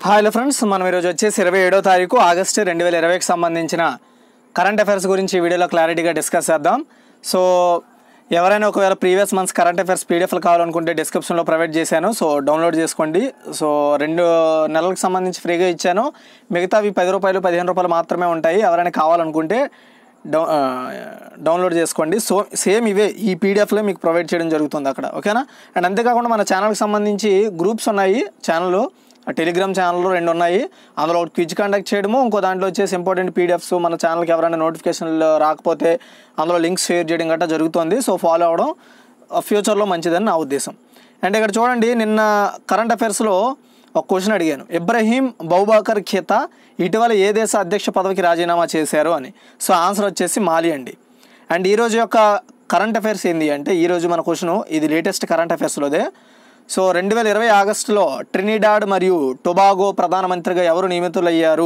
hi friends మనం ఈరోజు వచ్చేసి ఇరవై ఏడో తారీఖు ఆగస్టు రెండు వేల ఇరవైకి సంబంధించిన కరెంట్ అఫైర్స్ గురించి ఈ వీడియోలో క్లారిటీగా డిస్కస్ చేద్దాం సో ఎవరైనా ఒకవేళ ప్రీవియస్ మంత్స్ కరెంట్ అఫైర్స్ పీడిఎఫ్లు కావాలనుకుంటే డిస్క్రిప్షన్లో ప్రొవైడ్ చేశాను సో డౌన్లోడ్ చేసుకోండి సో రెండు నెలలకు సంబంధించి ఫ్రీగా ఇచ్చాను మిగతావి పది రూపాయలు పదిహేను రూపాయలు మాత్రమే ఉంటాయి ఎవరైనా కావాలనుకుంటే డౌ ఆ, డౌన్లోడ్ చేసుకోండి సో సేమ్ ఇవే ఈ పీడిఎఫ్లో మీకు ప్రొవైడ్ చేయడం జరుగుతుంది అక్కడ ఓకేనా అండ్ అంతేకాకుండా మన ఛానల్కి సంబంధించి గ్రూప్స్ ఉన్నాయి ఛానల్ టెలిగ్రామ్ ఛానల్ రెండు ఉన్నాయి అందులో ఒకటి క్విజ్ కండక్ట్ చేయడము ఇంకో దాంట్లో వచ్చేసి ఇంపార్టెంట్ పీడిఎఫ్స్ మన ఛానల్కి ఎవరైనా నోటిఫికేషన్లు రాకపోతే అందులో లింక్స్ షేర్ చేయడం గట్రా జరుగుతుంది సో ఫాలో అవ్వడం ఫ్యూచర్లో మంచిదని నా ఉద్దేశం అండ్ ఇక్కడ చూడండి నిన్న కరెంట్ అఫైర్స్లో ఒక క్వశ్చన్ అడిగాను ఇబ్రహీం బౌబాకర్ ఖేతా ఇటీవల ఏ దేశ అధ్యక్ష పదవికి రాజీనామా చేశారు అని సో ఆన్సర్ వచ్చేసి మాలి అండి అండ్ ఈరోజు యొక్క కరెంట్ అఫైర్స్ ఏంటి అంటే ఈరోజు మన క్వశ్చన్ ఇది లేటెస్ట్ కరెంట్ అఫైర్స్లోదే సో రెండు వేల ఇరవై ఆగస్టులో ట్రినిడాడ్ మరియు టొబాగో ప్రధానమంత్రిగా ఎవరు నియమితులయ్యారు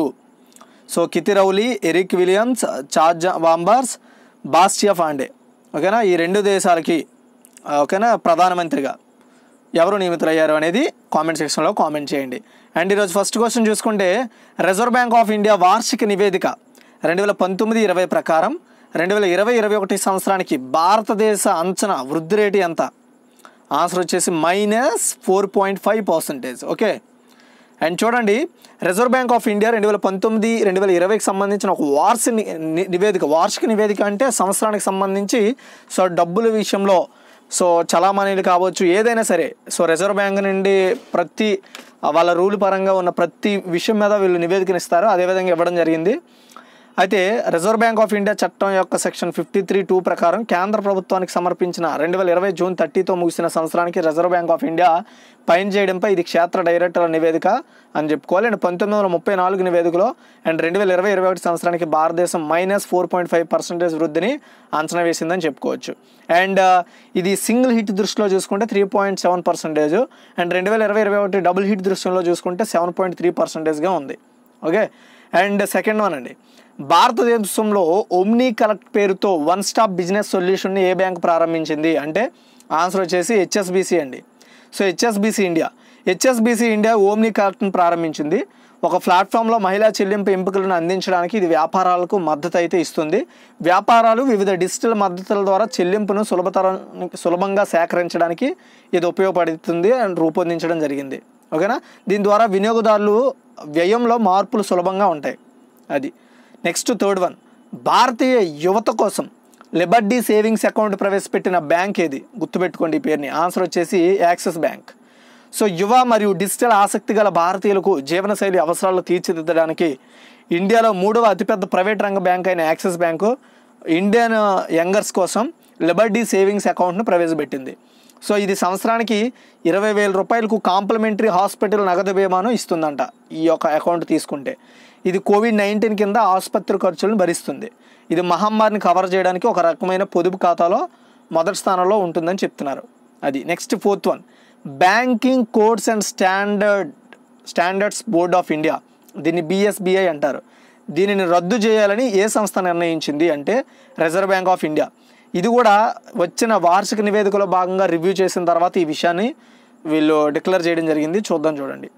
సో కితిరౌలి ఎరిక్ విలియమ్స్ చార్జ్ వాంబర్స్ బాస్టియా ఫాండే ఓకేనా ఈ రెండు దేశాలకి ఆ, ఓకేనా ప్రధానమంత్రిగా ఎవరు నియమితులయ్యారు అనేది కామెంట్ సెక్షన్లో కామెంట్ చేయండి అండ్ ఈరోజు ఫస్ట్ క్వశ్చన్ చూసుకుంటే రిజర్వ్ బ్యాంక్ ఆఫ్ ఇండియా వార్షిక నివేదిక రెండు వేల పంతొమ్మిది ఇరవై ప్రకారం రెండు వేల ఇరవై ఇరవై ఒకటి సంవత్సరానికి భారతదేశ అంచనా వృద్ధి రేటు ఎంత ఆన్సర్ వచ్చేసి minus four point five percentage okay and చూడండి రిజర్వ్ బ్యాంక్ ఆఫ్ ఇండియా రెండు వేల పంతొమ్మిది రెండు వేల ఇరవైకి సంబంధించిన ఒక వార్షిక ని- ని- నివేదిక వార్షిక నివేదిక అంటే సంవత్సరానికి సంబంధించి సో డబ్బుల విషయంలో సో చలామణీలు కావచ్చు ఏదైనా సరే సో రిజర్వ్ బ్యాంక్ నుండి ప్రతి వాళ్ళ రూల్ పరంగా ఉన్న ప్రతి విషయం మీద వీళ్ళు నివేదికను ఇస్తారు అదేవిధంగా ఇవ్వడం జరిగింది అయితే రిజర్వ్ బ్యాంక్ ఆఫ్ ఇండియా చట్టం యొక్క సెక్షన్ ఫిఫ్టీ త్రీ టూ ప్రకారం కేంద్ర ప్రభుత్వానికి సమర్పించిన రెండు వేల ఇరవై జూన్ థర్టీతో ముగిసిన సంవత్సరానికి రిజర్వ్ బ్యాంక్ ఆఫ్ ఇండియా పైన చేయడంపై ఇది క్షేత్ర డైరెక్టర్ల నివేదిక అని చెప్పుకోవాలి అండ్ పంతొమ్మిది వందల ముప్పై నాలుగు నివేదికలో అండ్ రెండు వేల ఇరవై ఇరవై ఒకటి సంవత్సరానికి భారతదేశం minus four point five percentage వృద్ధిని అంచనా వేసిందని చెప్పుకోవచ్చు అండ్ ఇది సింగిల్ హిట్ దృష్టిలో చూసుకుంటే three point seven percentage and రెండు వేల ఇరవై ఇరవై ఒకటి డబుల్ హిట్ దృష్టిలో చూసుకుంటే సెవెన్ పాయింట్ త్రీ పర్సెంటేజ్గా ఉంది ఓకే అండ్ సెకండ్ వన్ అండి భారతదేశంలో ఓమ్నీ కలెక్ట్ పేరుతో వన్ స్టాప్ బిజినెస్ సొల్యూషన్ని ఏ బ్యాంక్ ప్రారంభించింది అంటే ఆన్సర్ వచ్చేసి హెచ్ఎస్బిసి అండి so HSBC India HSBC India Omni కలెక్ట్ని ప్రారంభించింది ఒక ప్లాట్ఫామ్లో మహిళా చెల్లింపు ఎంపికలను అందించడానికి ఇది వ్యాపారాలకు మద్దతు అయితే ఇస్తుంది వ్యాపారాలు వివిధ డిజిటల్ మద్దతుల ద్వారా చెల్లింపును సులభతరం సులభంగా సేకరించడానికి ఇది ఉపయోగపడుతుంది అండ్ రూపొందించడం జరిగింది ఓకేనా దీని ద్వారా వినియోగదారులు వ్యయంలో మార్పులు సులభంగా ఉంటాయి అది నెక్స్ట్ థర్డ్ వన్ భారతీయ యువత కోసం లిబర్టీ సేవింగ్స్ అకౌంట్ ప్రవేశపెట్టిన బ్యాంక్ ఏది గుర్తుపెట్టుకోండి ఈ పేరుని ఆన్సర్ వచ్చేసి యాక్సిస్ బ్యాంక్ సో యువ మరియు డిజిటల్ ఆసక్తి గల భారతీయులకు జీవనశైలి అవసరాలు తీర్చిదిద్దడానికి ఇండియాలో మూడవ అతిపెద్ద ప్రైవేట్ రంగ బ్యాంక్ అయిన యాక్సిస్ బ్యాంకు ఇండియన్ యంగర్స్ కోసం లిబర్టీ సేవింగ్స్ అకౌంట్ను ప్రవేశపెట్టింది సో ఇది సంవత్సరానికి ఇరవై వేల రూపాయలకు కాంప్లిమెంటరీ హాస్పిటల్ నగదు బీమాను ఇస్తుందంట ఈ యొక్క అకౌంట్ తీసుకుంటే ఇది కోవిడ్ నైన్టీన్ కింద ఆసుపత్రి ఖర్చులను భరిస్తుంది ఇది మహమ్మారిని కవర్ చేయడానికి ఒక రకమైన పొదుపు ఖాతాలో మొదటి స్థానంలో ఉంటుందని చెప్తున్నారు అది next fourth one banking codes and standard standards board of India దీన్ని బిఎస్బిఐ అంటారు దీనిని రద్దు చేయాలని ఏ సంస్థ నిర్ణయించింది అంటే రిజర్వ్ బ్యాంక్ ఆఫ్ ఇండియా ఇది కూడా వచ్చిన వార్షిక నివేదికలో భాగంగా రివ్యూ చేసిన తర్వాత ఈ విషయాన్ని వీళ్ళు డిక్లేర్ చేయడం జరిగింది చూద్దాం చూడండి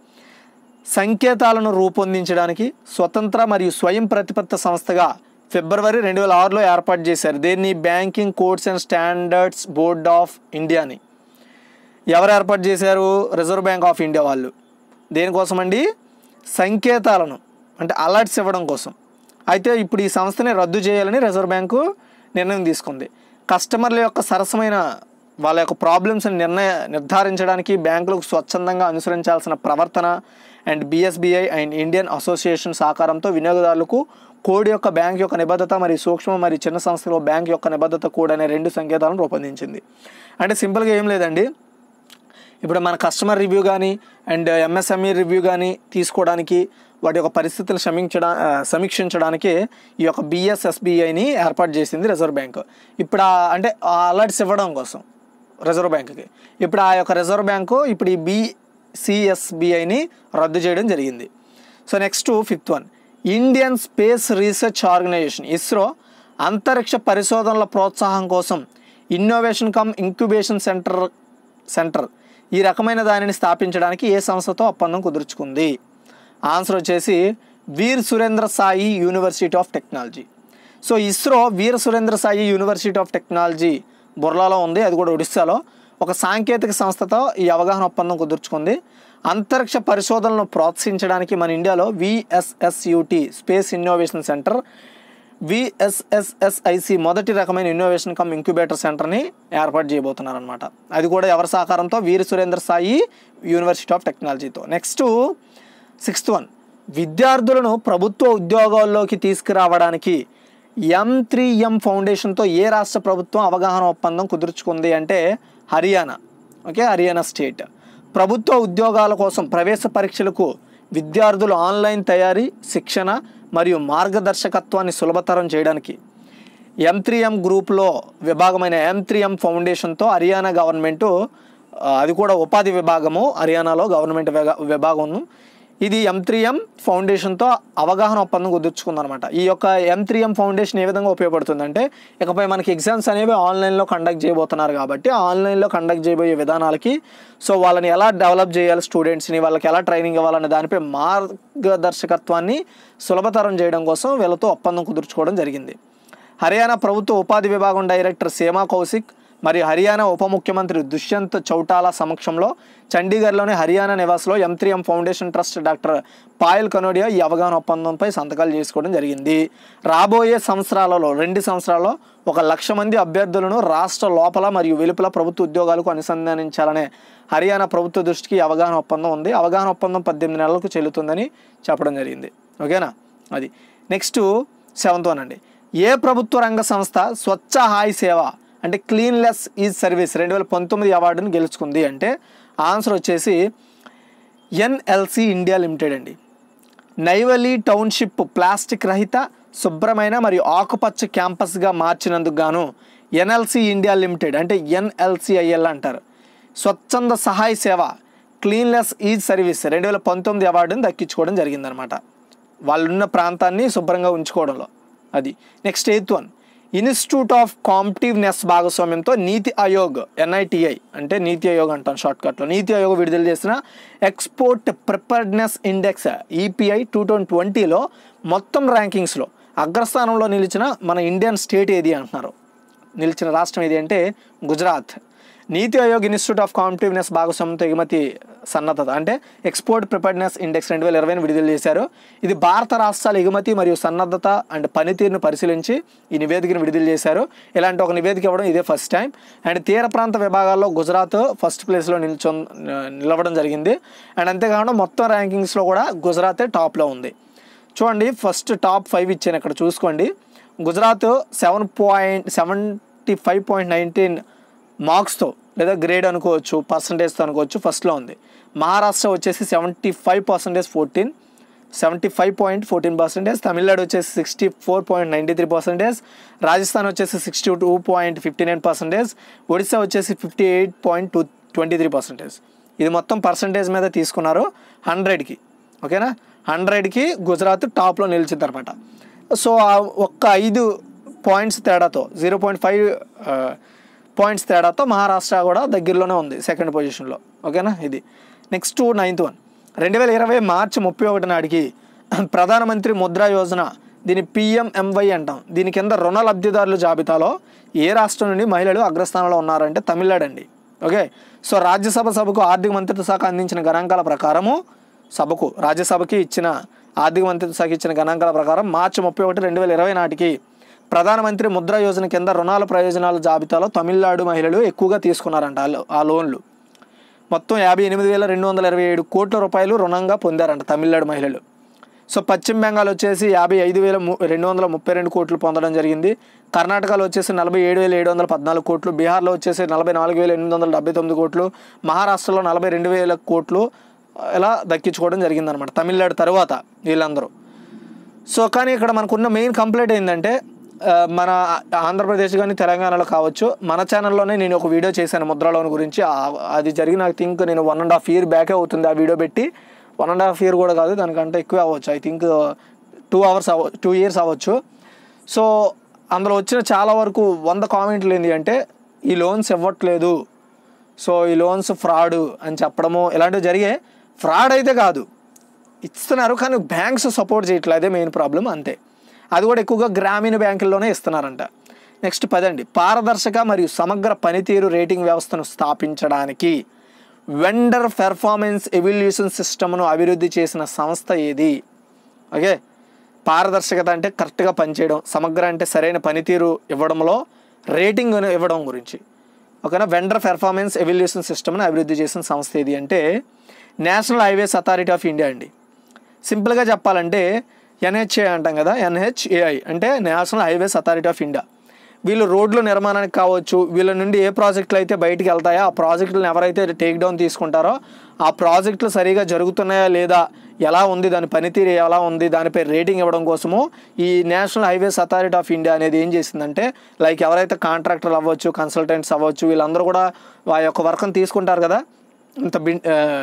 సంకేతాలను రూపొందించడానికి స్వతంత్ర మరియు స్వయం ప్రతిపత్త సంస్థగా ఫిబ్రవరి రెండు వేల ఆరులో ఏర్పాటు చేశారు దీన్ని banking codes and standards board of ఇండియాని ఎవరు ఏర్పాటు చేశారు రిజర్వ్ బ్యాంక్ ఆఫ్ ఇండియా వాళ్ళు దేనికోసం అండి సంకేతాలను అంటే అలర్ట్స్ ఇవ్వడం కోసం అయితే ఇప్పుడు ఈ సంస్థని రద్దు చేయాలని రిజర్వ్ బ్యాంకు నిర్ణయం తీసుకుంది కస్టమర్ల యొక్క సరసమైన వాళ్ళ యొక్క ప్రాబ్లమ్స్ని నిర్ణయ నిర్ధారించడానికి బ్యాంకులకు స్వచ్ఛందంగా అనుసరించాల్సిన ప్రవర్తన and BSBI and Indian association సహకారంతో వినియోగదారులకు కోడ్ యొక్క బ్యాంక్ యొక్క నిబద్ధత మరియు సూక్ష్మ మరియు చిన్న సంస్థలో బ్యాంక్ యొక్క నిబద్ధత కోడ్ అనే రెండు సంకేతాలను రూపొందించింది అంటే సింపుల్గా ఏం లేదండి ఇప్పుడు మన కస్టమర్ రివ్యూ కానీ అండ్ ఎంఎస్ఎంఈ రివ్యూ కానీ తీసుకోవడానికి వాటి యొక్క పరిస్థితులు సమీక్షడా ఆ, సమీక్షించడానికి ఈ యొక్క బిఎస్ఎస్బిఐని ఏర్పాటు చేసింది రిజర్వ్ బ్యాంక్ ఇప్పుడు ఆ- అంటే ఆ అలర్ట్స్ ఇవ్వడం కోసం రిజర్వ్ బ్యాంక్కి ఇప్పుడు ఆ యొక్క రిజర్వ్ బ్యాంకు ఇప్పుడు ఈ బిసిఎస్బిఐని రద్దు చేయడం జరిగింది so next fifth one Indian space research organisation ISRO అంతరిక్ష పరిశోధనల ప్రోత్సాహం కోసం innovation cum incubation centre centre ఈ రకమైన దానిని స్థాపించడానికి ఏ సంస్థతో ఒప్పందం కుదుర్చుకుంది ఆన్సర్ వచ్చేసి Veer Surendra Sai university of technology so ISRO Veera Surendra Sai university of technology బుర్లాలో ఉంది అది కూడా ఒడిస్సాలో ఒక సాంకేతిక సంస్థతో ఈ అవగాహన ఒప్పందం కుదుర్చుకుంది అంతరిక్ష పరిశోధనలను ప్రోత్సహించడానికి మన ఇండియాలో VSSUT space innovation centre VSSSIC మొదటి రకమైన ఇన్నోవేషన్ కమ్ ఇంక్యుబేటర్ సెంటర్ని ఏర్పాటు చేయబోతున్నారనమాట అది కూడా ఎవరి సహకారంతో వీర సురేంద్ర సాయి యూనివర్సిటీ ఆఫ్ టెక్నాలజీతో నెక్స్ట్ సిక్స్త్ వన్ విద్యార్థులను ప్రభుత్వ ఉద్యోగాల్లోకి తీసుకురావడానికి ఎం త్రీ ఎం ఫౌండేషన్తో ఏ రాష్ట్ర ప్రభుత్వం అవగాహన ఒప్పందం కుదుర్చుకుంది అంటే హర్యానా ఓకే హర్యానా స్టేట్ ప్రభుత్వ ఉద్యోగాల కోసం ప్రవేశ పరీక్షలకు విద్యార్థులు ఆన్లైన్ తయారీ శిక్షణ మరియు మార్గదర్శకత్వాన్ని సులభతరం చేయడానికి ఎం త్రీ ఎం గ్రూప్లో విభాగమైన ఎం త్రీ ఎం ఫౌండేషన్తో హర్యానా గవర్నమెంటు ఆ, అది కూడా ఉపాధి విభాగము హర్యానాలో గవర్నమెంట్ విభా- విభాగం ఇది ఎం త్రీ ఎం ఫౌండేషన్తో అవగాహన ఒప్పందం కుదుర్చుకుందనమాట ఈ యొక్క ఎం త్రీ ఎం ఫౌండేషన్ ఏ విధంగా ఉపయోగపడుతుందంటే ఇకపై మనకి ఎగ్జామ్స్ అనేవి ఆన్లైన్లో కండక్ట్ చేయబోతున్నారు కాబట్టి ఆన్లైన్లో కండక్ట్ చేయబోయే విధానాలకి సో వాళ్ళని ఎలా డెవలప్ చేయాలి స్టూడెంట్స్ని వాళ్ళకి ఎలా ట్రైనింగ్ ఇవ్వాలనే దానిపై మార్గదర్శకత్వాన్ని సులభతరం చేయడం కోసం వీళ్ళతో ఒప్పందం కుదుర్చుకోవడం జరిగింది హర్యానా ప్రభుత్వ ఉపాధి విభాగం డైరెక్టర్ సీమా కౌశిక్ మరియు హర్యానా ఉప ముఖ్యమంత్రి దుష్యంత్ చౌటాలా సమక్షంలో చండీగఢ్లోని హర్యానా నివాస్లో M three M foundation trust doctor Payal Kanodia ఈ అవగాహన ఒప్పందంపై సంతకాలు చేసుకోవడం జరిగింది రాబోయే సంవత్సరాలలో రెండు సంవత్సరాల్లో ఒక లక్ష మంది అభ్యర్థులను రాష్ట్ర లోపల మరియు వెలుపల ప్రభుత్వ ఉద్యోగాలకు అనుసంధానించాలనే హర్యానా ప్రభుత్వ దృష్టికి ఈ అవగాహన ఒప్పందం ఉంది అవగాహన ఒప్పందం పద్దెనిమిది నెలలకు చెల్లుతుందని చెప్పడం జరిగింది ఓకేనా అది నెక్స్ట్ సెవెంత్ వన్ అండి ఏ ప్రభుత్వ రంగ సంస్థ స్వచ్ఛ హాయ్ సేవ అంటే క్లీన్లెస్ ఈజ్ సర్వీస్ రెండు వేల పంతొమ్మిది అవార్డును గెలుచుకుంది అంటే ఆన్సర్ వచ్చేసి ఎన్ఎల్సి ఇండియా లిమిటెడ్ అండి నైవలి టౌన్షిప్ ప్లాస్టిక్ రహిత శుభ్రమైన మరియు ఆకుపచ్చ క్యాంపస్గా మార్చినందుకు గాను ఎన్ఎల్సి ఇండియా లిమిటెడ్ అంటే ఎన్ఎల్సిఐఎల్ అంటారు స్వచ్ఛంద సహాయ సేవ క్లీన్లెస్ ఈజ్ సర్వీస్ రెండు వేల పంతొమ్మిది అవార్డుని దక్కించుకోవడం జరిగిందనమాట వాళ్ళున్న ప్రాంతాన్ని శుభ్రంగా ఉంచుకోవడంలో అది next eighth one institute of competitiveness భాగస్వామ్యంతో నీతి ఆయోగ్ ఎన్ఐటిఐ అంటే నీతి ఆయోగ్ అంటాం షార్ట్కట్లో నీతి ఆయోగ్ విడుదల చేసిన export preparedness index EPI two thousand ట్వంటీలో మొత్తం ర్యాంకింగ్స్లో అగ్రస్థానంలో నిలిచిన మన ఇండియన్ స్టేట్ ఏది అంటున్నారు నిలిచిన రాష్ట్రం ఏది అంటే గుజరాత్ నీతి ఆయోగ్ ఇన్స్టిట్యూట్ ఆఫ్ కాంపిటివ్నెస్ భాగస్వామ్యంతో ఎగుమతి సన్నద్ధత అంటే ఎక్స్పోర్ట్ ప్రిపేర్డ్నెస్ ఇండెక్స్ రెండు వేల ఇరవైని విడుదల చేశారు ఇది భారత రాష్ట్రాల ఎగుమతి మరియు సన్నద్ధత అండ్ పనితీరును పరిశీలించి ఈ నివేదికను విడుదల చేశారు ఇలాంటి ఒక నివేదిక ఇవ్వడం ఇదే ఫస్ట్ టైం అండ్ తీర ప్రాంత విభాగాల్లో గుజరాత్ ఫస్ట్ ప్లేస్లో నిల్చొ నిలవడం జరిగింది అండ్ అంతేకాకుండా మొత్తం ర్యాంకింగ్స్లో కూడా గుజరాతే టాప్లో ఉంది చూడండి ఫస్ట్ టాప్ ఫైవ్ ఇచ్చాను ఇక్కడ చూసుకోండి Gujarat seven point seventy five point nineteen మార్క్స్తో లేదా గ్రేడ్ అనుకోవచ్చు పర్సంటేజ్తో అనుకోవచ్చు ఫస్ట్లో ఉంది మహారాష్ట్ర వచ్చేసి seventy five percentage fourteen seventy five point fourteen percentage Tamil Nadu వచ్చేసి sixty four point ninety three percentage Rajasthan వచ్చేసి sixty two point fifty nine percentage Odisha వచ్చేసి fifty eight point two twenty three percentage ఇది మొత్తం పర్సంటేజ్ మీద తీసుకున్నారు హండ్రెడ్కి ఓకేనా హండ్రెడ్కి గుజరాత్ టాప్లో నిలిచింది అనమాట సో ఆ ఒక్క ఐదు పాయింట్స్ తేడాతో జీరో పాయింట్ ఫైవ్ పాయింట్స్ తేడాతో మహారాష్ట్ర కూడా దగ్గరలోనే ఉంది సెకండ్ పొజిషన్లో ఓకేనా ఇది నెక్స్ట్ నైన్త్ వన్ రెండు వేల ఇరవై మార్చి ముప్పై ఒకటి నాటికి ప్రధానమంత్రి ముద్రా యోజన దీని పిఎంఎంవై అంటాం దీని కింద రుణ లబ్ధిదారుల జాబితాలో ఏ రాష్ట్రం నుండి మహిళలు అగ్రస్థానంలో ఉన్నారంటే తమిళనాడు అండి ఓకే సో రాజ్యసభ సభకు ఆర్థిక మంత్రిత్వ శాఖ అందించిన గణాంకాల ప్రకారము సభకు రాజ్యసభకి ఇచ్చిన ఆర్థిక మంత్రిత్వ శాఖ ఇచ్చిన గణాంకాల ప్రకారం మార్చి ముప్పై ఒకటి రెండు వేల ఇరవై నాటికి ప్రధానమంత్రి ముద్రా యోజన కింద రుణాల ప్రయోజనాల జాబితాలో తమిళనాడు మహిళలు ఎక్కువగా తీసుకున్నారంట ఆ లో- ఆ లోన్లు మొత్తం యాభై ఎనిమిది వేల రెండు వందల ఇరవై ఏడు కోట్ల రూపాయలు రుణంగా పొందారంట తమిళనాడు మహిళలు సో పశ్చిమ బెంగాల్ వచ్చేసి యాభై ఐదు వేల ము- రెండు వందల ముప్పై రెండు కోట్లు పొందడం జరిగింది కర్ణాటకలో వచ్చేసి నలభై ఏడు వేల ఏడు వందల పద్నాలుగు కోట్లు బీహార్లో వచ్చేసి నలభై నాలుగు వేల ఎనిమిది వందల డెబ్బై తొమ్మిది కోట్లు మహారాష్ట్రలో నలభై రెండు వేల కోట్లు ఇలా దక్కించుకోవడం జరిగిందనమాట తమిళనాడు తర్వాత వీళ్ళందరూ సో కానీ ఇక్కడ మనకున్న మెయిన్ కంప్లైంట్ ఏంటంటే ఆ, మన ఆంధ్రప్రదేశ్ కానీ తెలంగాణలో కావచ్చు మన ఛానల్లోనే నేను ఒక వీడియో చేశాను ముద్రా లోన్ గురించి ఆ- అది జరిగిన ఐ థింక్ నేను వన్ అండ్ హాఫ్ ఇయర్ బ్యాకే అవుతుంది ఆ వీడియో పెట్టి వన్ అండ్ హాఫ్ ఇయర్ కూడా కాదు దానికంటే ఎక్కువ అవ్వచ్చు ఐ థింక్ టూ అవర్స్ అవ్వ టూ ఇయర్స్ అవ్వచ్చు సో అందులో వచ్చిన చాలా వరకు వంద కామెంట్లు ఏంటి అంటే ఈ లోన్స్ ఇవ్వట్లేదు సో ఈ లోన్స్ ఫ్రాడ్ అని చెప్పడము ఇలాంటివి జరిగాయి ఫ్రాడ్ అయితే కాదు ఇస్తున్నారు కానీ బ్యాంక్స్ సపోర్ట్ చేయట్లేదు అదే మెయిన్ ప్రాబ్లం అంతే అది కూడా ఎక్కువగా గ్రామీణ బ్యాంకుల్లోనే ఇస్తున్నారంట నెక్స్ట్ పదండి పారదర్శక మరియు సమగ్ర పనితీరు రేటింగ్ వ్యవస్థను స్థాపించడానికి వెండర్ పెర్ఫార్మెన్స్ ఎవాల్యూషన్ సిస్టమ్ను అభివృద్ధి చేసిన సంస్థ ఏది ఓకే పారదర్శకత అంటే కరెక్ట్గా పనిచేయడం సమగ్ర అంటే సరైన పనితీరు ఇవ్వడంలో రేటింగ్ ఇవ్వడం గురించి ఓకేనా వెండర్ పెర్ఫార్మెన్స్ ఎవాల్యూషన్ సిస్టమ్ను అభివృద్ధి చేసిన సంస్థ ఏది అంటే national highways authority of India అండి సింపుల్గా చెప్పాలంటే ఎన్హెచ్ఏ అంటాం కదా ఎన్హెచ్ఏఐ అంటే national highways authority of India వీళ్ళు రోడ్ల నిర్మాణానికి కావచ్చు వీళ్ళ నుండి ఏ ప్రాజెక్టులు అయితే బయటికి వెళ్తాయో ఆ ప్రాజెక్టులను ఎవరైతే టేక్ డౌన్ తీసుకుంటారో ఆ ప్రాజెక్టులు సరిగా జరుగుతున్నాయా లేదా ఎలా ఉంది దాని పనితీరు ఎలా ఉంది దానిపై రేటింగ్ ఇవ్వడం కోసము ఈ national highways authority of India అనేది ఏం చేసిందంటే లైక్ ఎవరైతే కాంట్రాక్టర్లు అవ్వచ్చు కన్సల్టెంట్స్ అవ్వచ్చు వీళ్ళందరూ కూడా ఆ యొక్క వర్క్ని తీసుకుంటారు కదా ఇంత బిడ్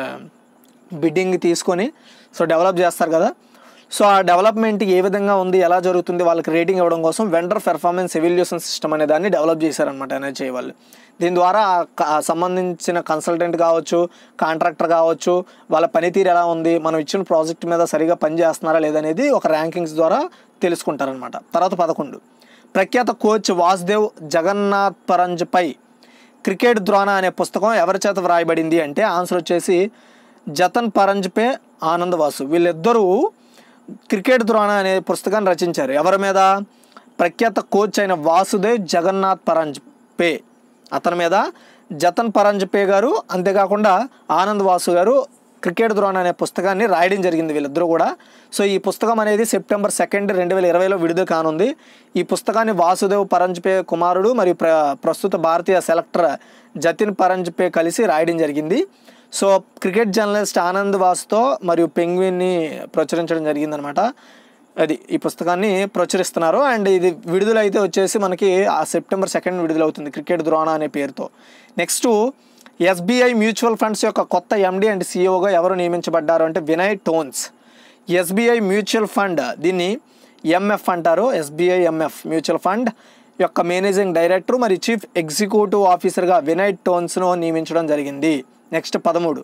బిడ్డింగ్ తీసుకొని సో డెవలప్ చేస్తారు కదా సో ఆ డెవలప్మెంట్ ఏ విధంగా ఉంది ఎలా జరుగుతుంది వాళ్ళకి రేటింగ్ ఇవ్వడం కోసం వెండర్ పెర్ఫార్మెన్స్ ఎవాల్యూషన్ సిస్టమ్ అనే దాన్ని డెవలప్ చేశారనమాట ఎన్హెచ్ఐ వాళ్ళు దీని ద్వారా ఆ క- ఆ సంబంధించిన కన్సల్టెంట్ కావచ్చు కాంట్రాక్టర్ కావచ్చు వాళ్ళ పనితీరు ఎలా ఉంది మనం ఇచ్చిన ప్రాజెక్ట్ మీద సరిగా పని చేస్తున్నారా లేదనేది ఒక ర్యాంకింగ్స్ ద్వారా తెలుసుకుంటారనమాట తర్వాత పదకొండు ప్రఖ్యాత కోచ్ వాసుదేవ్ జగన్నాథ్ పరంజ్పై క్రికెట్ ద్రోణ అనే పుస్తకం ఎవరి చేత వ్రాయబడింది అంటే ఆన్సర్ వచ్చేసి జతన్ పరంజ్పే ఆనంద్ వాసు వీళ్ళిద్దరూ క్రికెట్ ద్రోణ అనే పుస్తకాన్ని రచించారు ఎవరి మీద ప్రఖ్యాత కోచ్ అయిన వాసుదేవ్ జగన్నాథ్ పరంజ్ పే అతని మీద జతన్ పరంజ్పే గారు అంతేకాకుండా ఆనంద్ వాసు గారు క్రికెట్ ద్రోణ అనే పుస్తకాన్ని రాయడం జరిగింది వీళ్ళిద్దరూ కూడా సో ఈ పుస్తకం అనేది సెప్టెంబర్ సెకండ్ రెండు వేల ఇరవైలో విడుదల కానుంది ఈ పుస్తకాన్ని వాసుదేవ్ పరంజ్పే కుమారుడు మరియు ప్ర ప్రస్తుత భారతీయ సెలెక్టర్ జతిన్ పరంజ్పే కలిసి రాయడం జరిగింది సో క్రికెట్ జర్నలిస్ట్ ఆనంద్ వాస్తో మరియు పెంగ్విన్ని ప్రచురించడం జరిగిందనమాట అది ఈ పుస్తకాన్ని ప్రచురిస్తున్నారు అండ్ ఇది విడుదల అయితే వచ్చేసి మనకి ఆ సెప్టెంబర్ సెకండ్ విడుదలవుతుంది క్రికెట్ ద్రోణ అనే పేరుతో నెక్స్ట్ ఎస్బీఐ మ్యూచువల్ ఫండ్స్ యొక్క కొత్త ఎండి అండ్ సిఇఓగా ఎవరు నియమించబడ్డారు అంటే Vinay Tonse SBI mutual fund దీన్ని ఎంఎఫ్ అంటారు ఎస్బీఐ ఎంఎఫ్ మ్యూచువల్ ఫండ్ యొక్క మేనేజింగ్ డైరెక్టర్ మరియు చీఫ్ ఎగ్జిక్యూటివ్ ఆఫీసర్గా వినయ్ టోన్స్ను నియమించడం జరిగింది నెక్స్ట్ పదమూడు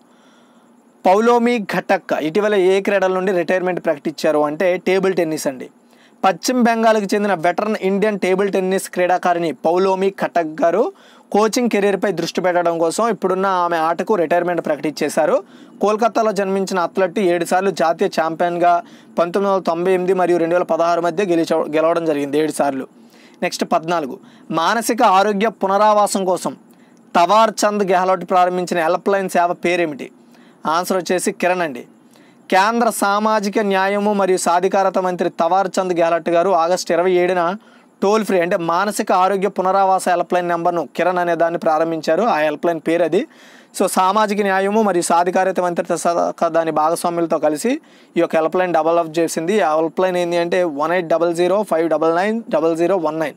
పౌలోమి ఘటక్ ఇటీవల ఏ క్రీడల నుండి రిటైర్మెంట్ ప్రకటించారు అంటే టేబుల్ టెన్నిస్ అండి పశ్చిమ బెంగాల్కి చెందిన వెటరన్ ఇండియన్ టేబుల్ టెన్నిస్ క్రీడాకారిణి పౌలోమి ఘటక్ గారు కోచింగ్ కెరీర్పై దృష్టి పెట్టడం కోసం ఇప్పుడున్న ఆమె ఆటకు రిటైర్మెంట్ ప్రకటించేశారు కోల్కతాలో జన్మించిన అథ్లెట్ ఏడుసార్లు జాతీయ ఛాంపియన్గా పంతొమ్మిది వందల తొంభై ఎనిమిది మరియు రెండు వేల పదహారు మధ్య గెలిచ గెలవడం జరిగింది ఏడు సార్లు నెక్స్ట్ పద్నాలుగు మానసిక ఆరోగ్య పునరావాసం కోసం తవార్ చంద్ గెహ్లోట్ ప్రారంభించిన హెల్ప్ లైన్ సేవ పేరేమిటి ఆన్సర్ వచ్చేసి కిరణ్ అండి కేంద్ర సామాజిక న్యాయము మరియు సాధికారత మంత్రి తవార్ చంద్ గెహ్లోట్ గారు ఆగస్టు ఇరవై ఏడున టోల్ ఫ్రీ అంటే మానసిక ఆరోగ్య పునరావాస హెల్ప్ లైన్ నెంబర్ను కిరణ్ అనే దాన్ని ప్రారంభించారు ఆ హెల్ప్ లైన్ పేరు అది సో సామాజిక న్యాయము మరియు సాధికారత మంత్రిత్వ శాఖ దాని భాగస్వాములతో కలిసి ఈ యొక్క హెల్ప్ లైన్ డెవలప్ చేసింది ఆ హెల్ప్ లైన్ ఏంటి అంటే one eight double zero five double nine double zero one nine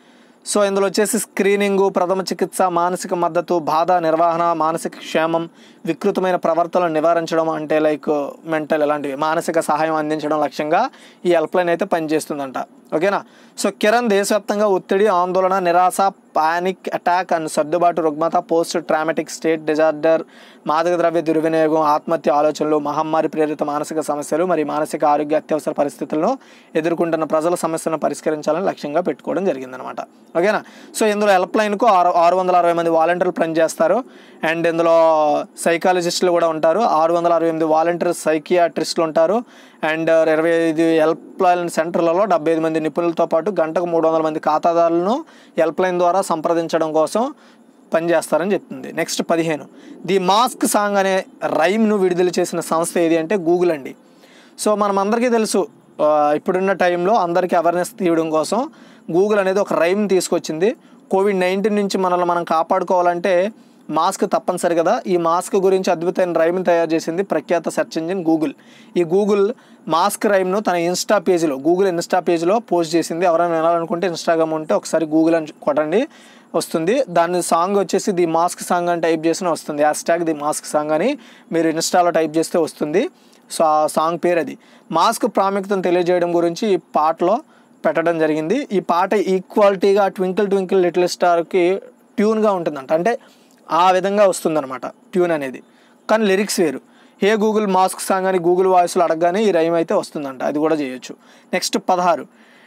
so ఇందులో వచ్చేసి స్క్రీనింగు ప్రథమ చికిత్స మానసిక మద్దతు బాధ నిర్వహణ మానసిక క్షేమం వికృతమైన ప్రవర్తనలు నివారించడం అంటే లైక్ మెంటల్ ఇలాంటివి మానసిక సహాయం అందించడం లక్ష్యంగా ఈ హెల్ప్ లైన్ అయితే పనిచేస్తుందంట ఓకేనా సో కిరణ్ దేశవ్యాప్తంగా ఒత్తిడి ఆందోళన నిరాశ పానిక్ అటాక్ అండ్ సర్దుబాటు రుగ్మత పోస్ట్ ట్రామాటిక్ స్టేట్ డిజార్డర్ మాదక ద్రవ్య దుర్వినియోగం ఆత్మహత్య ఆలోచనలు మహమ్మారి ప్రేరిత మానసిక సమస్యలు మరియు మానసిక ఆరోగ్య అత్యవసర పరిస్థితులను ఎదుర్కొంటున్న ప్రజల సమస్యలను పరిష్కరించాలని లక్ష్యంగా పెట్టుకోవడం జరిగిందనమాట ఓకేనా సో ఇందులో హెల్ప్ లైన్కు ఆరు ఆరు వందల అరవై మంది వాలంటీర్లు పనిచేస్తారు అండ్ ఇందులో సైకాలజిస్టులు కూడా ఉంటారు ఆరు వందల అరవై ఎనిమిది వాలంటీర్ సైకియాట్రిస్టులు ఉంటారు అండ్ ఇరవై ఐదు హెల్ప్ లైన్ సెంటర్లలో డెబ్బై ఐదు మంది నిపుణులతో పాటు గంటకు మూడు వందల మంది ఖాతాదారులను హెల్ప్ లైన్ ద్వారా సంప్రదించడం కోసం పనిచేస్తారని చెప్తుంది నెక్స్ట్ పదిహేను ది మాస్క్ సాంగ్ అనే రైమ్ను విడుదల చేసిన సంస్థ ఏది అంటే గూగుల్ అండి సో మనం అందరికీ తెలుసు ఆ, ఇప్పుడున్న టైంలో అందరికీ అవేర్నెస్ తీయడం కోసం గూగుల్ అనేది ఒక రైమ్ తీసుకొచ్చింది కోవిడ్ నైన్టీన్ నుంచి మనల్ని మనం కాపాడుకోవాలంటే మాస్క్ తప్పనిసరి కదా ఈ మాస్క్ గురించి అద్భుతమైన రైమ్ని తయారు చేసింది ప్రఖ్యాత సెర్చ్ ఇంజిన్ గూగుల్ ఈ గూగుల్ మాస్క్ రైమ్ను తన ఇన్స్టా పేజీలో గూగుల్ ఇన్స్టా పేజీలో పోస్ట్ చేసింది ఎవరైనా వినాలనుకుంటే ఇన్స్టాగ్రామ్ ఉంటే ఒకసారి గూగుల్ అని కొట్టండి వస్తుంది దాని సాంగ్ వచ్చేసి ది మాస్క్ సాంగ్ అని టైప్ చేసిన వస్తుంది hashtag the mask song అని మీరు ఇన్స్టాలో టైప్ చేస్తే వస్తుంది సో ఆ సాంగ్ పేరు అది మాస్క్ ప్రాముఖ్యతను తెలియజేయడం గురించి ఈ పాటలో పెట్టడం జరిగింది ఈ పాట ఈక్వాలిటీగా ట్వింకిల్ ట్వింకిల్ లిటిల్ స్టార్కి ట్యూన్గా ఉంటుందంట అంటే ఆ విధంగా వస్తుందన్నమాట ట్యూన్ అనేది కానీ లిరిక్స్ వేరు హే గూగుల్ మాస్క్ సాంగ్ అని గూగుల్ వాయిస్లో అడగగానే ఈ రైమ్ అయితే వస్తుందంట అది కూడా చేయొచ్చు నెక్స్ట్ పదహారు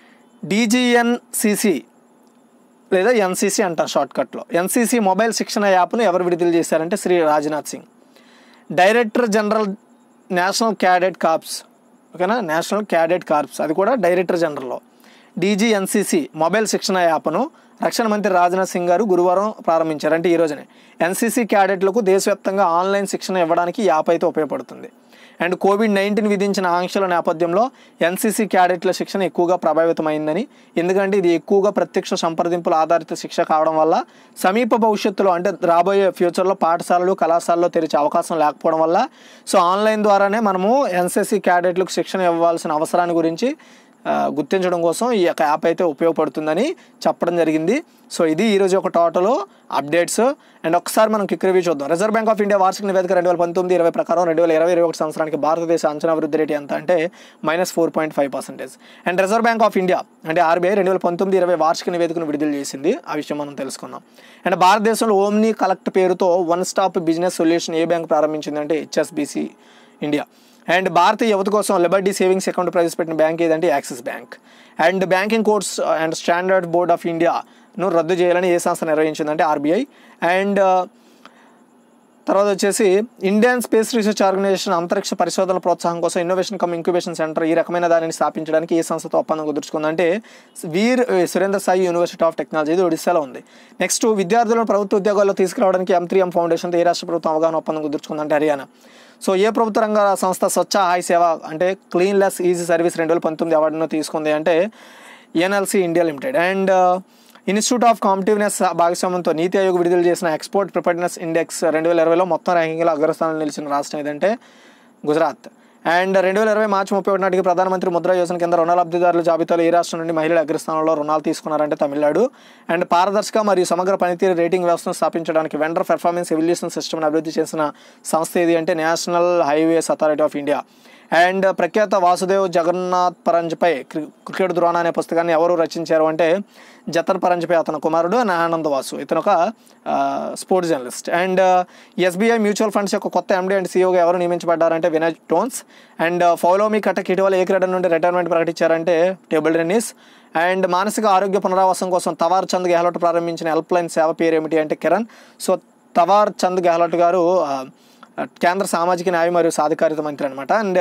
డీజీఎన్సిసి లేదా ఎన్సీసీ అంటారు షార్ట్కట్లో ఎన్సీసీ మొబైల్ శిక్షణ యాప్ను ఎవరు విడుదల చేశారంటే Shri Rajnath Singh director general national cadet corps ఓకేనా నేషనల్ క్యాడెట్ కార్ప్స్ అది కూడా డైరెక్టర్ జనరల్లో డీజీఎన్సీసీ మొబైల్ శిక్షణ యాప్ను రక్షణ మంత్రి రాజ్నాథ్ సింగ్ గారు గురువారం ప్రారంభించారు అంటే ఈ రోజునే ఎన్సీసీ క్యాడెట్లకు దేశవ్యాప్తంగా ఆన్లైన్ శిక్షణ ఇవ్వడానికి ఈ యాప్ అయితే ఉపయోగపడుతుంది అండ్ కోవిడ్ నైన్టీన్ విధించిన ఆంక్షల నేపథ్యంలో ఎన్సీసీ క్యాడెట్ల శిక్షణ ఎక్కువగా ప్రభావితమైందని ఎందుకంటే ఇది ఎక్కువగా ప్రత్యక్ష సంప్రదింపుల ఆధారిత శిక్ష కావడం వల్ల సమీప భవిష్యత్తులో అంటే రాబోయే ఫ్యూచర్లో పాఠశాలలు కళాశాలలో తెరిచే అవకాశం లేకపోవడం వల్ల సో ఆన్లైన్ ద్వారానే మనము ఎన్సీసీ క్యాడెట్లకు శిక్షణ ఇవ్వాల్సిన అవసరాన్ని గురించి ఆ, గుర్తించడం కోసం ఈ యొక్క యాప్ అయితే ఉపయోగపడుతుందని చెప్పడం జరిగింది సో ఇది ఈరోజు ఒక టోటల్ అప్డేట్స్ అండ్ ఒకసారి మనం క్విక్ రివ్యూ చూద్దాం రిజర్వ్ బ్యాంక్ ఆఫ్ ఇండియా వార్షిక నివేదిక రెండు వేల పంతొమ్మిది ఇరవై ప్రకారం రెండు వేల ఇరవై ఇరవై ఒకటి సంవత్సరానికి భారతదేశ అంచనా వృద్ధి రేటు ఎంత అంటే minus four point five percentage and reserve bank of India అంటే ఆర్బీఐ రెండు వేల పంతొమ్మిది ఇరవై వార్షిక నివేదికను విడుదల చేసింది ఆ విషయం మనం తెలుసుకుందాం అండ్ భారతదేశంలో ఓమ్ని కలెక్ట్ పేరుతో వన్ స్టాప్ బిజినెస్ సొల్యూషన్ ఏ బ్యాంక్ ప్రారంభించింది అంటే హెచ్ఎస్బిసి ఇండియా అండ్ భారతీయ యువత కోసం లిబర్టీ సేవింగ్స్ అకౌంట్ ప్రవేశపెట్టిన బ్యాంక్ ఏదంటే axis bank and banking codes and standard board of ఇండియాను రద్దు చేయాలని ఏ సంస్థ నిర్వహించిందంటే ఆర్బీఐ అండ్ తర్వాత వచ్చేసి ఇండియన్ స్పేస్ రీసెర్చ్ ఆర్గనైజేషన్ అంతరిక్ష పరిశోధనల ప్రోత్సాహం కోసం ఇన్నోవేషన్ కమ్ ఇంక్యుబేషన్ సెంటర్ ఈ రకమైన దానిని స్థాపించడానికి ఏ సంస్థతో ఒప్పందం కుదుర్చుకుందంటే వీర్ ఏ, Surendra Sai university of technology ఇది ఒడిశాలో ఉంది నెక్స్ట్ విద్యార్థులను ప్రభుత్వ ఉద్యోగాల్లో తీసుకురావడానికి ఎం త్రీ ఎం ఫౌండేషన్తో ఏ రాష్ట్ర ప్రభుత్వం అవగాహన ఒప్పందం కుదుర్చుకుందంటే హర్యానా సో ఏ ప్రభుత్వ రంగ సంస్థ స్వచ్ఛ హాయ్ సేవ అంటే క్లీన్లెస్ ఈజీ సర్వీస్ రెండు వేల పంతొమ్మిది అవార్డును తీసుకుంది అంటే NLC India limited and institute of competitiveness భాగస్వామ్యంతో నీతి ఆయోగ్ విడుదల చేసిన ఎక్స్పోర్ట్ ప్రిపేర్నెస్ ఇండెక్స్ రెండు వేల ఇరవైలో మొత్తం ర్యాంకింగ్లో అగ్రస్థానంలో నిలిచిన రాష్ట్రం ఏదంటే గుజరాత్ అండ్ రెండు వేల ఇరవై మార్చి ముప్పై ఒకటి నాటికి ప్రధానమంత్రి ముద్రా యోజన కింద రుణ లబ్ధిదారుల జాబితాలో ఏ రాష్ట్రం నుండి మహిళల అగ్రస్థానంలో రుణాలు తీసుకున్నారంటే తమిళనాడు అండ్ పారదర్శక మరియు సమగ్ర పనితీరు రేటింగ్ వ్యవస్థను స్థాపించడానికి వెండర్ పెర్ఫార్మెన్స్ ఎవల్యూషన్ సిస్టమ్ని అభివృద్ధి చేసిన సంస్థ ఏది అంటే national highways authority of India and ప్రఖ్యాత వాసుదేవ్ జగన్నాథ్ పరంజ్పై క్రి- క్రికెట్ ద్రోణ అనే పుస్తకాన్ని ఎవరు రచించారు అంటే జతన్ పరంజ్పై అతని కుమారుడు అండ్ ఆనంద్ వాసు ఇతను ఒక sports journalist and SBI mutual funds యొక్క కొత్త ఎండీ అండ్ సీఈఓగా ఎవరు నియమించబడ్డారంటే వినయ్ టోన్స్ అండ్ ఫౌలోమి కటక్ ఇటీవల ఏ క్రీడ నుండి రిటైర్మెంట్ ప్రకటించారంటే టేబుల్ టెన్నిస్ అండ్ మానసిక ఆరోగ్య పునరావాసం కోసం తవార్ చంద్ గెహ్లోట్ ప్రారంభించిన హెల్ప్ లైన్ సేవ పేరు ఏమిటి అంటే కిరణ్ సో తవార్ చంద్ గెహ్లోట్ గారు ఆ, కేంద్ర సామాజిక న్యాయం మరియు సాధికారిత మంత్రి అనమాట అండ్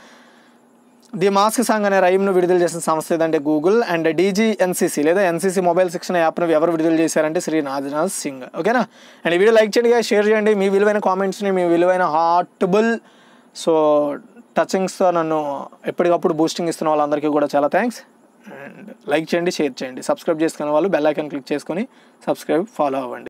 ది మాస్క్ సాంగ్ అనే రైమ్ను విడుదల చేసిన సంస్థ ఏదంటే గూగుల్ అండ్ డీజీఎన్సీసీ లేదా ఎన్సీసీ మొబైల్ శిక్షణ యాప్ను ఎవరు విడుదల చేశారంటే శ్రీ రాజ్నాథ్ సింగ్ ఓకేనా అండ్ ఈ వీడియో లైక్ చేయండి షేర్ చేయండి మీ విలువైన కామెంట్స్ని మీ విలువైన హార్టబుల్ సో టచింగ్స్తో నన్ను ఎప్పటికప్పుడు బూస్టింగ్ ఇస్తున్న వాళ్ళందరికీ కూడా చాలా థ్యాంక్స్ అండ్ లైక్ చేయండి షేర్ చేయండి సబ్స్క్రైబ్ చేసుకునే వాళ్ళు బెల్ ఐకాన్ క్లిక్ చేసుకొని సబ్స్క్రైబ్ ఫాలో అవ్వండి